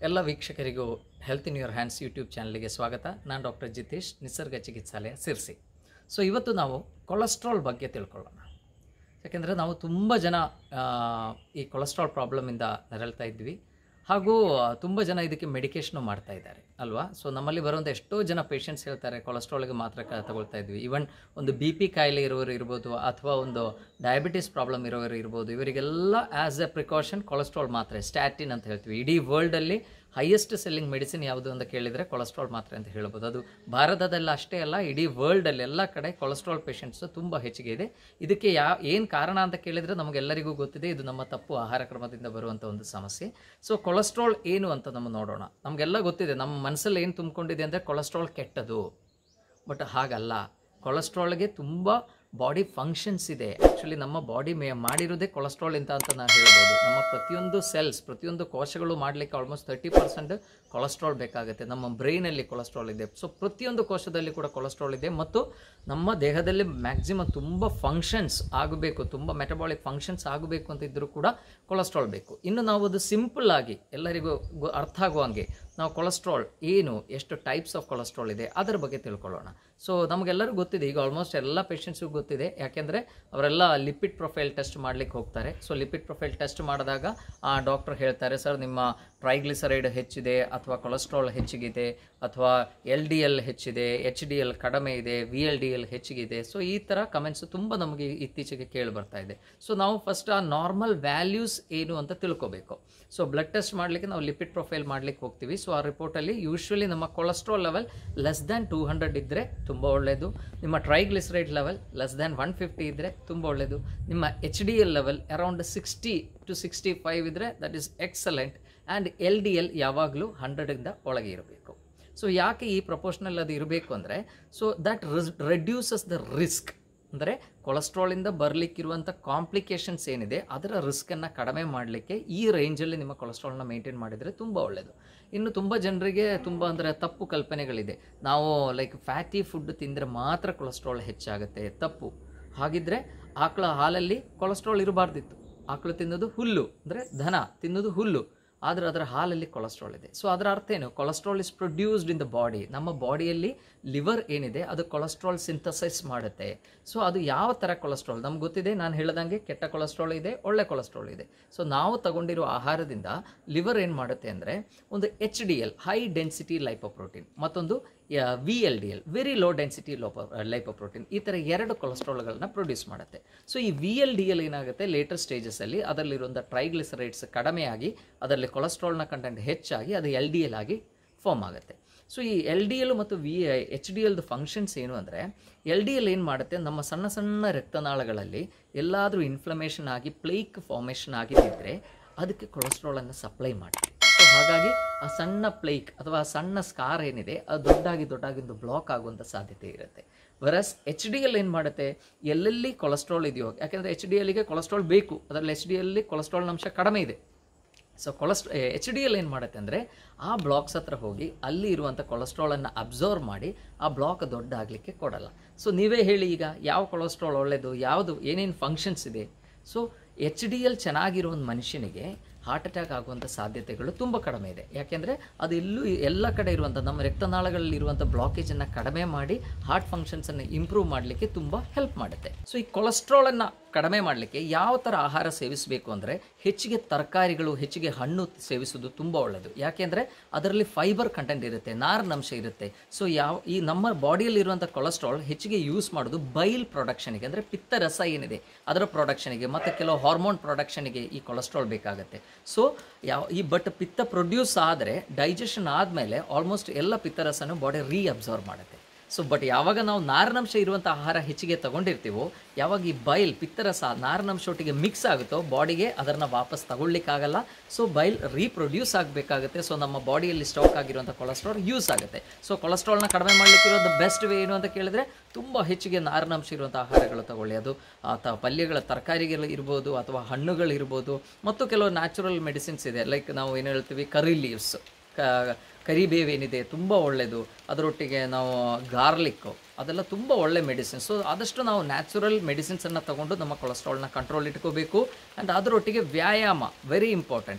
ಎಲ್ಲ ವೀಕ್ಷಕರಿಗೂ health in your hands YouTube ಚಾನಲ್ಗೆ ಸ್ವಾಗತ ನಾನು ಡಾಕ್ಟರ್ ಜಿತೇಶ್ ನಿಸರ್ಗ ಚಿಕಿತ್ಸಾಲಯ ಸಿರ್ಸಿ ಸೊ ಇವತ್ತು ನಾವು ಕೊಲೆಸ್ಟ್ರಾಲ್ ಬಗ್ಗೆ ತಿಳ್ಕೊಳ್ಳೋಣ ಯಾಕೆಂದರೆ ನಾವು ತುಂಬ ಜನ ಆ, ಈ ಕೊಲೆಸ್ಟ್ರಾಲ್ ಪ್ರಾಬ್ಲಮಿಂದ ನರಳ್ತಾ ಇದ್ವಿ ಹಾಗೂ ತುಂಬ ಜನ ಇದಕ್ಕೆ ಮೆಡಿಕೇಷನು ಮಾಡ್ತಾ ಇದ್ದಾರೆ ಅಲ್ವಾ ಸೊ ನಮ್ಮಲ್ಲಿ ಬರುವಂಥ ಎಷ್ಟೋ ಜನ ಪೇಷಂಟ್ಸ್ ಹೇಳ್ತಾರೆ ಕೊಲೆಸ್ಟ್ರಾಲ್ಗೆ ಮಾತ್ರ ಕ ತಗೊಳ್ತಾ ಇದ್ವಿ ಈವನ್ ಒಂದು ಬಿ ಪಿ ಕಾಯಿಲೆ ಇರೋರು ಇರ್ಬೋದು ಅಥವಾ ಒಂದು ಡಯಾಬಿಟಿಸ್ ಪ್ರಾಬ್ಲಮ್ ಇರೋರು ಇರ್ಬೋದು ಇವರಿಗೆಲ್ಲ ಆ್ಯಸ್ ಎ ಪ್ರಿಕಾಷನ್ ಕೊಲೆಸ್ಟ್ರಾಲ್ ಮಾತ್ರೆ ಸ್ಟ್ಯಾಟಿನ್ ಅಂತ ಹೇಳ್ತೀವಿ ಇಡೀ ವರ್ಲ್ಡಲ್ಲಿ ಹೈಯೆಸ್ಟ್ ಸೆಲ್ಲಿಂಗ್ ಮೆಡಿಸಿನ್ ಯಾವುದು ಅಂತ ಕೇಳಿದರೆ ಕೊಲೆಸ್ಟ್ರಾಲ್ ಮಾತ್ರೆ ಅಂತ ಹೇಳ್ಬೋದು ಅದು ಭಾರತದಲ್ಲಿ ಅಷ್ಟೇ ಅಲ್ಲ ಇಡೀ ವರ್ಲ್ಡಲ್ಲಿ ಎಲ್ಲ ಕಡೆ ಕೊಲೆಸ್ಟ್ರಾಲ್ ಪೇಷಂಟ್ಸು ತುಂಬ ಹೆಚ್ಚಿಗೆ ಇದೆ ಇದಕ್ಕೆ ಯಾ ಏನು ಕಾರಣ ಅಂತ ಕೇಳಿದರೆ ನಮಗೆಲ್ಲರಿಗೂ ಗೊತ್ತಿದೆ ಇದು ನಮ್ಮ ತಪ್ಪು ಆಹಾರ ಕ್ರಮದಿಂದ ಬರುವಂಥ ಒಂದು ಸಮಸ್ಯೆ ಸೊ ಕೊಲೆಸ್ಟ್ರಾಲ್ ಏನು ಅಂತ ನಮ್ಮ ನೋಡೋಣ ನಮಗೆಲ್ಲ ಗೊತ್ತಿದೆ ನಮ್ಮ ಮನಸ್ಸಲ್ಲಿ ಏನು ತುಂಬಿಕೊಂಡಿದೆ ಅಂದರೆ ಕೊಲೆಸ್ಟ್ರಾಲ್ ಕೆಟ್ಟದು ಬಟ್ ಹಾಗಲ್ಲ ಕೊಲೆಸ್ಟ್ರಾಲ್ಗೆ ತುಂಬ ಬಾಡಿ ಫಂಕ್ಷನ್ಸ್ ಇದೆ ಆ್ಯಕ್ಚುಲಿ ನಮ್ಮ ಬಾಡಿ ಮೇ ಮಾಡಿರೋದೇ ಕೊಲೆಸ್ಟ್ರಾಲ್ ಅಂತ ಅಂತ ನಾನು ಹೇಳ್ಬೋದು ನಮ್ಮ ಪ್ರತಿಯೊಂದು ಸೆಲ್ಸ್ ಪ್ರತಿಯೊಂದು ಕೋಶಗಳು ಮಾಡಲಿಕ್ಕೆ ಆಲ್ಮೋಸ್ಟ್ ತರ್ಟಿ ಪರ್ಸೆಂಟ್ ಕೊಲೆಸ್ಟ್ರಾಲ್ ಬೇಕಾಗುತ್ತೆ ನಮ್ಮ ಬ್ರೈನಲ್ಲಿ ಕೊಲೆಸ್ಟ್ರಾಲ್ ಇದೆ ಸೊ ಪ್ರತಿಯೊಂದು ಕೋಶದಲ್ಲಿ ಕೂಡ ಕೊಲೆಸ್ಟ್ರಾಲ್ ಇದೆ ಮತ್ತು ನಮ್ಮ ದೇಹದಲ್ಲಿ ಮ್ಯಾಕ್ಸಿಮಮ್ ತುಂಬ ಫಂಕ್ಷನ್ಸ್ ಆಗಬೇಕು ತುಂಬ ಮೆಟಬಾಲಿಕ್ ಫಂಕ್ಷನ್ಸ್ ಆಗಬೇಕು ಅಂತ ಇದ್ದರೂ ಕೂಡ ಕೊಲೆಸ್ಟ್ರಾಲ್ ಬೇಕು ಇನ್ನು ನಾವು ಅದು ಸಿಂಪಲ್ ಆಗಿ ಎಲ್ಲರಿಗೂ ಗೊ- ಅರ್ಥ ಆಗುವಂಗೆ ನಾವು ಕೊಲೆಸ್ಟ್ರಾಲ್ ಏನು ಎಷ್ಟು ಟೈಪ್ಸ್ ಆಫ್ ಕೊಲೆಸ್ಟ್ರಾಲ್ ಇದೆ ಅದರ ಬಗ್ಗೆ ತಿಳ್ಕೊಳ್ಳೋಣ ಸೊ ನಮಗೆಲ್ಲರಿಗೂ ಗೊತ್ತಿದೆ ಈಗ ಆಲ್ಮೋಸ್ಟ್ ಎಲ್ಲ ಪೇಷಂಟ್ಸಿಗೂ ಗೊತ್ತಿದೆ ಯಾಕೆಂದರೆ ಅವರೆಲ್ಲ ಲಿಪಿಡ್ ಪ್ರೊಫೈಲ್ ಟೆಸ್ಟ್ ಮಾಡ್ಲಿಕ್ಕೆ ಹೋಗ್ತಾರೆ ಸೊ ಲಿಪಿಡ್ ಪ್ರೊಫೈಲ್ ಟೆಸ್ಟ್ ಮಾಡಿದಾಗ ಆ ಡಾಕ್ಟರ್ ಹೇಳ್ತಾರೆ ಸರ್ ನಿಮ್ಮ ಟ್ರೈಗ್ಲಿಸರೈಡ್ ಹೆಚ್ಚಿದೆ ಅಥವಾ ಕೊಲೆಸ್ಟ್ರಾಲ್ ಹೆಚ್ಚಿಗಿದೆ ಅಥವಾ ಎಲ್ ಡಿ ಎಲ್ ಹೆಚ್ಚಿದೆ ಎಚ್ ಡಿ ಎಲ್ ಕಡಿಮೆ ಇದೆ ವಿ ಎಲ್ ಡಿ ಎಲ್ ಹೆಚ್ಚಿಗಿದೆ ಸೊ ಈ ಥರ ಕಮೆಂಟ್ಸ್ ತುಂಬ ನಮಗೆ ಇತ್ತೀಚೆಗೆ ಕೇಳಿ ಬರ್ತಾ ಇದೆ ಸೊ ನಾವು ಫಸ್ಟ್ ಆ ನಾರ್ಮಲ್ ವ್ಯಾಲ್ಯೂಸ್ ಏನು ಅಂತ ತಿಳ್ಕೊಬೇಕು ಸೊ ಬ್ಲಡ್ ಟೆಸ್ಟ್ ಮಾಡಲಿಕ್ಕೆ ನಾವು ಲಿಪಿಡ್ ಪ್ರೊಫೈಲ್ ಮಾಡ್ಲಿಕ್ಕೆ ಹೋಗ್ತೀವಿ ಸೊ ಆ ರಿಪೋರ್ಟಲ್ಲಿ ಯೂಶ್ವಲಿ ನಮ್ಮ cholesterol level less than two hundred ಇದ್ದರೆ ತುಂಬ ಒಳ್ಳೆಯದು ನಿಮ್ಮ triglyceride level less than one fifty ಇದ್ದರೆ ತುಂಬ ಒಳ್ಳೆಯದು ನಿಮ್ಮ H D L level around sixty to sixty five ಇದ್ದರೆ that is excellent and L D L ಯಾವಾಗಲೂ ಹಂಡ್ರೆಡಿಂದ ಒಳಗೆ ಇರಬೇಕು ಸೊ ಯಾಕೆ ಈ ಪ್ರಪೋರ್ಷನಲ್ ಅದು ಇರಬೇಕು ಅಂದರೆ so that reduces the risk ಅಂದರೆ ಕೊಲೆಸ್ಟ್ರಾಲಿಂದ ಬರಲಿಕ್ಕಿರುವಂಥ ಕಾಂಪ್ಲಿಕೇಶನ್ಸ್ ಏನಿದೆ ಅದರ ರಿಸ್ಕನ್ನು ಕಡಿಮೆ ಮಾಡಲಿಕ್ಕೆ ಈ ರೇಂಜಲ್ಲಿ ನಿಮ್ಮ ಕೊಲೆಸ್ಟ್ರಾಲ್ನ ಮೇಂಟೈನ್ ಮಾಡಿದರೆ ತುಂಬ ಒಳ್ಳೆಯದು ಇನ್ನು ತುಂಬ ಜನರಿಗೆ ತುಂಬ ಅಂದರೆ ತಪ್ಪು ಕಲ್ಪನೆಗಳಿದೆ ನಾವು ಲೈಕ್ ಫ್ಯಾಟಿ ಫುಡ್ ತಿಂದರೆ ಮಾತ್ರ ಕೊಲೆಸ್ಟ್ರಾಲ್ ಹೆಚ್ಚಾಗುತ್ತೆ ತಪ್ಪು ಹಾಗಿದ್ರೆ ಆಕಳ ಹಾಲಲ್ಲಿ ಕೊಲೆಸ್ಟ್ರಾಲ್ ಇರಬಾರ್ದಿತ್ತು ಆಕಳು ತಿನ್ನೋದು ಹುಲ್ಲು ಅಂದರೆ ದನ ತಿನ್ನೋದು ಹುಲ್ಲು ಆದರೆ ಅದರ ಹಾಲಲ್ಲಿ ಕೊಲೆಸ್ಟ್ರಾಲ್ ಇದೆ ಸೊ ಅದರ ಅರ್ಥ ಏನು cholesterol is produced in the body ನಮ್ಮ ಬಾಡಿಯಲ್ಲಿ ಲಿವರ್ ಏನಿದೆ ಅದು ಕೊಲೆಸ್ಟ್ರಾಲ್ ಸಿಂಥಸೈಸ್ ಮಾಡುತ್ತೆ ಸೊ ಅದು ಯಾವ ಥರ ಕೊಲೆಸ್ಟ್ರಾಲ್ ನಮ್ಗೆ ಗೊತ್ತಿದೆ ನಾನು ಹೇಳ್ದಂಗೆ ಕೆಟ್ಟ ಕೊಲೆಸ್ಟ್ರಾಲ್ ಇದೆ ಒಳ್ಳೆ ಕೊಲೆಸ್ಟ್ರಾಲ್ ಇದೆ ಸೊ ನಾವು ತಗೊಂಡಿರೋ ಆಹಾರದಿಂದ ಲಿವರ್ ಏನು ಮಾಡುತ್ತೆ ಅಂದರೆ ಒಂದು H D L high density lipoprotein ಮತ್ತೊಂದು V L D L very low density ಲೋಪ ಲೈಪೋಪ್ರೋಟೀನ್ ಈ ಥರ ಎರಡು ಕೊಲೆಸ್ಟ್ರಾಲ್ಗಳನ್ನ ಪ್ರೊಡ್ಯೂಸ್ ಮಾಡುತ್ತೆ ಸೊ ಈ ವಿ ಎಲ್ ಡಿ ಎಲ್ ಏನಾಗುತ್ತೆ ಲೇಟರ್ ಸ್ಟೇಜಸಲ್ಲಿ ಅದರಲ್ಲಿರುವಂಥ ಟ್ರೈಗ್ಲಿಸರೈಡ್ಸ್ ಕಡಿಮೆಯಾಗಿ ಅದರಲ್ಲಿ ಕೊಲೆಸ್ಟ್ರಾಲ್ನ ಕಂಟೆಂಟ್ ಹೆಚ್ಚಾಗಿ ಅದು ಎಲ್ ಡಿ ಎಲ್ ಆಗಿ ಫಾರ್ಮ್ ಆಗುತ್ತೆ ಸೊ ಈ ಎಲ್ ಡಿ ಎಲ್ ಮತ್ತು ವಿ ಎಚ್ ಡಿ ಎಲ್ದು ಫಂಕ್ಷನ್ಸ್ ಏನು ಅಂದರೆ ಎಲ್ ಡಿ ಎಲ್ ಏನು ಮಾಡುತ್ತೆ ನಮ್ಮ ಸಣ್ಣ ಸಣ್ಣ ರಕ್ತನಾಳಗಳಲ್ಲಿ ಎಲ್ಲಾದರೂ ಇನ್ಫ್ಲಮೇಷನ್ ಆಗಿ ಪ್ಲೇಕ್ ಫಾರ್ಮೇಷನ್ ಆಗಿದ್ದರೆ ಅದಕ್ಕೆ ಕೊಲೆಸ್ಟ್ರಾಲನ್ನು ಸಪ್ಲೈ ಮಾಡುತ್ತೆ ಸೊ ಹಾಗಾಗಿ ಆ ಸಣ್ಣ ಪ್ಲೇಕ್ ಅಥವಾ ಆ ಸಣ್ಣ ಸ್ಕಾರ್ ಏನಿದೆ ಅದು ದೊಡ್ಡಾಗಿ ದೊಡ್ಡಾಗಿ ಒಂದು ಬ್ಲಾಕ್ ಆಗುವಂಥ ಸಾಧ್ಯತೆ ಇರುತ್ತೆ ವರಸ್ ಎಚ್ ಡಿ ಎಲ್ ಏನು ಮಾಡುತ್ತೆ ಎಲ್ಲೆಲ್ಲಿ ಕೊಲೆಸ್ಟ್ರಾಲ್ ಇದೆಯೋ ಯಾಕೆಂದರೆ ಎಚ್ ಡಿ ಎಲ್ಗೆ ಕೊಲೆಸ್ಟ್ರಾಲ್ ಬೇಕು ಅದರಲ್ಲಿ ಎಚ್ ಡಿ ಎಲ್ಲಿ ಕೊಲೆಸ್ಟ್ರಾಲ್ ಅಂಶ ಕಡಿಮೆ ಇದೆ ಸೊ ಕೊಲೆಸ್ಟ್ರಾ ಎಚ್ ಡಿ ಎಲ್ ಏನು ಮಾಡುತ್ತೆ ಅಂದರೆ ಆ ಬ್ಲಾಕ್ಸ್ ಹತ್ರ ಹೋಗಿ ಅಲ್ಲಿ ಇರುವಂಥ ಕೊಲೆಸ್ಟ್ರಾಲನ್ನು ಅಬ್ಸರ್ವ್ ಮಾಡಿ ಆ ಬ್ಲಾಕ್ ದೊಡ್ಡ ಆಗಲಿಕ್ಕೆ ಕೊಡಲ್ಲ ಸೊ ನೀವೇ ಹೇಳಿ ಈಗ ಯಾವ ಕೊಲೆಸ್ಟ್ರಾಲ್ ಒಳ್ಳೆಯದು ಯಾವುದು ಏನೇನು ಫಂಕ್ಷನ್ಸ್ ಇದೆ ಸೊ ಎಚ್ ಡಿ ಎಲ್ ಚೆನ್ನಾಗಿರೋ ಒಂದು ಮನುಷ್ಯನಿಗೆ ಹಾರ್ಟ್ ಅಟ್ಯಾಕ್ ಆಗುವಂಥ ಸಾಧ್ಯತೆಗಳು ತುಂಬ ಕಡಿಮೆ ಇದೆ ಯಾಕೆಂದರೆ ಅದು ಎಲ್ಲೂ ಎಲ್ಲ ಕಡೆ ಇರುವಂಥ ನಮ್ಮ ರಕ್ತನಾಳಗಳಲ್ಲಿ ಇರುವಂಥ ಬ್ಲಾಕೇಜನ್ನು ಕಡಿಮೆ ಮಾಡಿ ಹಾರ್ಟ್ ಫಂಕ್ಷನ್ಸನ್ನು ಇಂಪ್ರೂವ್ ಮಾಡಲಿಕ್ಕೆ ತುಂಬ ಹೆಲ್ಪ್ ಮಾಡುತ್ತೆ ಸೊ ಈ ಕೊಲೆಸ್ಟ್ರಾಲನ್ನು ಕಡಿಮೆ ಮಾಡಲಿಕ್ಕೆ ಯಾವ ಥರ ಆಹಾರ ಸೇವಿಸಬೇಕು ಅಂದರೆ ಹೆಚ್ಚಿಗೆ ತರಕಾರಿಗಳು ಹೆಚ್ಚಿಗೆ ಹಣ್ಣು ಸೇವಿಸೋದು ತುಂಬ ಒಳ್ಳೆಯದು ಯಾಕೆಂದರೆ ಅದರಲ್ಲಿ ಫೈಬರ್ ಕಂಟೆಂಟ್ ಇರುತ್ತೆ ನಾರಿನಂಶ ಇರುತ್ತೆ ಸೊ ಯಾವ ಈ ನಮ್ಮ ಬಾಡಿಯಲ್ಲಿರುವಂಥ ಕೊಲೆಸ್ಟ್ರಾಲ್ ಹೆಚ್ಚಿಗೆ ಯೂಸ್ ಮಾಡೋದು ಬೈಲ್ ಪ್ರೊಡಕ್ಷನಿಗೆ ಅಂದರೆ ಪಿತ್ತರಸ ಏನಿದೆ ಅದರ ಪ್ರೊಡಕ್ಷನಿಗೆ ಮತ್ತು ಕೆಲವು ಹಾರ್ಮೋನ್ ಪ್ರೊಡಕ್ಷನಿಗೆ ಈ ಕೊಲೆಸ್ಟ್ರಾಲ್ ಬೇಕಾಗುತ್ತೆ ಸೊ ಯಾವ ಈ ಬಟ್ ಪಿತ್ತ ಪ್ರೊಡ್ಯೂಸ್ ಆದರೆ ಡೈಜೆಷನ್ ಆದಮೇಲೆ ಆಲ್ಮೋಸ್ಟ್ ಎಲ್ಲ ಪಿತ್ತರಸನು ಬಾಡಿ ರೀ ಅಬ್ಸರ್ವ್ ಮಾಡುತ್ತೆ ಸೊ ಬಟ್ ಯಾವಾಗ ನಾವು ನಾರಿನಂಶ ಇರುವಂಥ ಆಹಾರ ಹೆಚ್ಚಿಗೆ ತಗೊಂಡಿರ್ತೀವೋ ಯಾವಾಗ ಈ ಬೈಲ್ ಪಿತ್ತರಸ ನಾರಿನಂಶ ಒಟ್ಟಿಗೆ ಮಿಕ್ಸ್ ಆಗುತ್ತೋ ಬಾಡಿಗೆ ಅದನ್ನು ವಾಪಸ್ ತಗೊಳ್ಲಿಕ್ಕಾಗಲ್ಲ ಸೊ ಬೈಲ್ ರೀಪ್ರೊಡ್ಯೂಸ್ ಆಗಬೇಕಾಗುತ್ತೆ ಸೊ ನಮ್ಮ ಬಾಡಿಯಲ್ಲಿ ಸ್ಟಾಕ್ ಆಗಿರುವಂಥ ಕೊಲೆಸ್ಟ್ರಾಲ್ ಯೂಸ್ ಆಗುತ್ತೆ ಸೊ ಕೊಲೆಸ್ಟ್ರಾಲ್ನ ಕಡಿಮೆ ಮಾಡಲಿಕ್ಕಿರೋದು ಬೆಸ್ಟ್ ವೇ ಏನು ಅಂತ ಕೇಳಿದ್ರೆ ತುಂಬ ಹೆಚ್ಚಿಗೆ ನಾರಿನಂಶ ಇರುವಂಥ ಆಹಾರಗಳು ತಗೊಳ್ಳಿ ಅದು ಆ, ತ ಪಲ್ಯಗಳ ತರಕಾರಿಗಳು ಇರ್ಬೋದು ಅಥವಾ ಹಣ್ಣುಗಳಿರ್ಬೋದು ಮತ್ತು ಕೆಲವು ನ್ಯಾಚುರಲ್ ಮೆಡಿಸಿನ್ಸ್ ಇದೆ ಲೈಕ್ ನಾವು ಏನು ಹೇಳ್ತೀವಿ ಕರಿ ಲೀವ್ಸ್ ಕ ಕರಿಬೇವೇನಿದೆ ತುಂಬ ಒಳ್ಳೆಯದು ಅದರೊಟ್ಟಿಗೆ ನಾವು ಗಾರ್ಲಿಕ್ಕು ಅದೆಲ್ಲ ತುಂಬ ಒಳ್ಳೆ ಮೆಡಿಸಿನ್ ಸೊ ಆದಷ್ಟು ನಾವು ನ್ಯಾಚುರಲ್ ಮೆಡಿಸಿನ್ಸನ್ನು ತಗೊಂಡು ನಮ್ಮ ಕೊಲೆಸ್ಟ್ರಾಲ್ನ ಕಂಟ್ರೋಲ್ ಇಟ್ಕೋಬೇಕು ಆ್ಯಂಡ್ ಅದರೊಟ್ಟಿಗೆ ವ್ಯಾಯಾಮ very important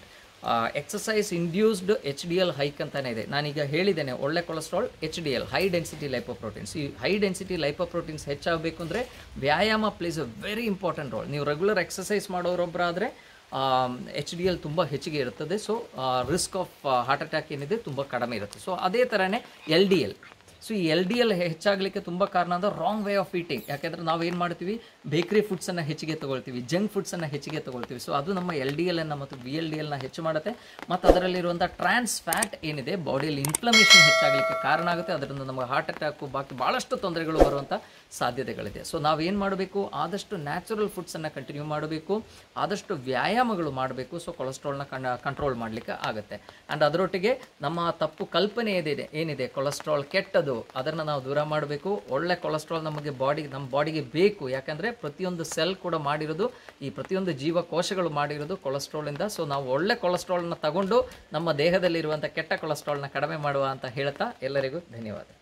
exercise induced H D L hike ಅಂತಲೇ ಇದೆ ನಾನೀಗ ಹೇಳಿದ್ದೇನೆ ಒಳ್ಳೆ cholesterol H D L high density lipoproteins ಈ ಹೈ ಡೆನ್ಸಿಟಿ ಲೈಪೋಪ್ರೋಟೀನ್ಸ್ ಹೆಚ್ಚಾಗಬೇಕು ಅಂದರೆ ವ್ಯಾಯಾಮ plays a very important role ನೀವು ರೆಗ್ಯುಲರ್ ಎಕ್ಸಸೈಸ್ ಮಾಡೋರೊಬ್ಬರಾದರೆ ಎಚ್ ಡಿ ಎಲ್ ತುಂಬ ಹೆಚ್ಚಿಗೆ ಇರುತ್ತದೆ so risk of heart attack ಏನಿದೆ ತುಂಬ ಕಡಿಮೆ ಇರುತ್ತೆ ಸೊ ಅದೇ ಥರನೇ ಎಲ್ ಡಿ ಎಲ್ ಸೊ ಈ ಎಲ್ ಡಿ ಎಲ್ ಹೆಚ್ಚಾಗಲಿಕ್ಕೆ ತುಂಬ ಕಾರಣ ಅಂದ್ರೆ ರಾಂಗ್ ವೇ ಆಫ್ ಈಟಿಂಗ್ ಯಾಕೆಂದರೆ ನಾವು ಏನು ಮಾಡ್ತೀವಿ ಬೇಕ್ರಿ ಫುಡ್ಸನ್ನು ಹೆಚ್ಚಿಗೆ ತೊಗೊಳ್ತೀವಿ ಜಂಕ್ ಫುಡ್ಸನ್ನು ಹೆಚ್ಚಿಗೆ ತೊಗೊಳ್ತೀವಿ ಸೊ ಅದು ನಮ್ಮ ಎಲ್ ಡಿ ಎಲ್ ಅನ್ನು ಮತ್ತು ವಿ ಎಲ್ ಡಿ ಎಲ್ನ ಹೆಚ್ಚು ಮಾಡುತ್ತೆ ಮತ್ತು ಅದರಲ್ಲಿರುವಂಥ ಟ್ರಾನ್ಸ್ ಫ್ಯಾಟ್ ಏನಿದೆ ಬಾಡಿಯಲ್ಲಿ ಇನ್ಫ್ಲಮೇಷನ್ ಹೆಚ್ಚಾಗಲಿಕ್ಕೆ ಕಾರಣ ಆಗುತ್ತೆ ಅದರಿಂದ ನಮಗೆ ಹಾರ್ಟ್ ಅಟ್ಯಾಕು ಬಾಕಿ ಭಾಳಷ್ಟು ತೊಂದರೆಗಳು ಬರುವಂಥ ಸಾಧ್ಯತೆಗಳಿದೆ ಸೊ ನಾವು ಏನು ಮಾಡಬೇಕು ಆದಷ್ಟು ನ್ಯಾಚುರಲ್ ಫುಡ್ಸನ್ನು ಕಂಟಿನ್ಯೂ ಮಾಡಬೇಕು ಆದಷ್ಟು ವ್ಯಾಯಾಮಗಳು ಮಾಡಬೇಕು ಸೊ ಕೊಲೆಸ್ಟ್ರಾಲ್ನ ಕನ್ ಕಂಟ್ರೋಲ್ ಮಾಡಲಿಕ್ಕೆ ಆಗುತ್ತೆ ಆ್ಯಂಡ್ ಅದರೊಟ್ಟಿಗೆ ನಮ್ಮ ತಪ್ಪು ಕಲ್ಪನೆ ಏನಿದೆ ಏನಿದೆ ಕೊಲೆಸ್ಟ್ರಾಲ್ ಕೆಟ್ಟದು ಅದನ್ನು ನಾವು ದೂರ ಮಾಡಬೇಕು ಒಳ್ಳೆ ಕೊಲೆಸ್ಟ್ರಾಲ್ ನಮಗೆ ಬಾಡಿ ನಮ್ಮ ಬಾಡಿಗೆ ಬೇಕು ಯಾಕಂದರೆ ಪ್ರತಿಯೊಂದು ಸೆಲ್ ಕೂಡ ಮಾಡಿರೋದು ಈ ಪ್ರತಿಯೊಂದು ಜೀವಕೋಶಗಳು ಮಾಡಿರೋದು ಕೊಲೆಸ್ಟ್ರಾಲಿಂದ ಸೊ ನಾವು ಒಳ್ಳೆ ಕೊಲೆಸ್ಟ್ರಾಲ್ನ ತಗೊಂಡು ನಮ್ಮ ದೇಹದಲ್ಲಿರುವಂಥ ಕೆಟ್ಟ ಕೊಲೆಸ್ಟ್ರಾಲ್ನ ಕಡಿಮೆ ಮಾಡುವ ಅಂತ ಹೇಳ್ತಾ ಎಲ್ಲರಿಗೂ ಧನ್ಯವಾದ